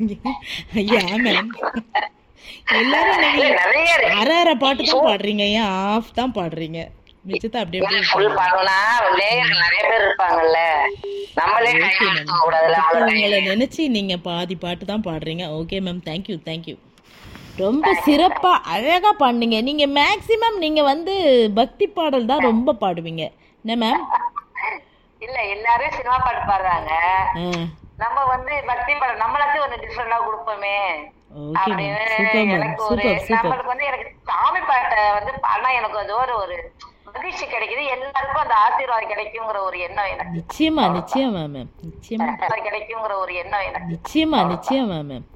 ஐயா மேம் எல்லாரும் நீங்க இல்ல, நிறைய இருக்கு அரை அரை பாட்டு தான் பாடுறீங்க ஏன் ஆஃப் தான் பாடுறீங்க மிச்சத்தை அப்படியே அப்படியே ஃபுல் பண்ணணும்னா லேயர்கள் நிறைய பேர் இருப்பாங்கல்ல நம்மளே டைம் எடுத்துக்க கூடாதுல்ல அவ்வளவு time. உங்களை நினைச்சு நீங்க பாதி பாட்டு தான் பாடுறீங்க ஓகே மேம் தேங்க்யூ தேங்க்யூ ரொம்ப சிறப்பா அழகா பாடுனீங்க நீங்க மேக்சிமம் நீங்க வந்து பக்தி பாடல் தான் ரொம்ப பாடுவீங்க என்ன மேம் இல்ல எல்லாரும் சினிமா பாட்டு பாடுறாங்க ஆ நம்ம வந்து பக்தி பாடம் நம்மளாச்சும் ஒண்ணு டிஃப்ரெண்டா கொடுப்போமே ஓகே மேம் அப்படின்னு சூப்பர் மேம் எனக்கு ஒரு சூப்பர் சூப்பர் நம்மளுக்கு வந்து எனக்கு சாமி பாட்டை வந்து பாடினா எனக்கு அது ஒரு ஒரு மகிழ்ச்சி கிடைக்குது எல்லாருக்கும் அந்த ஆசீர்வாதம் கிடைக்குங்கிற ஒரு எண்ணம் எனக்கு நிச்சயமா நிச்சயமா மேம் நிச்சயமா கிடைக்குங்கிற ஒரு எண்ணம் எனக்கு நிச்சயமா நிச்சயமா மேம்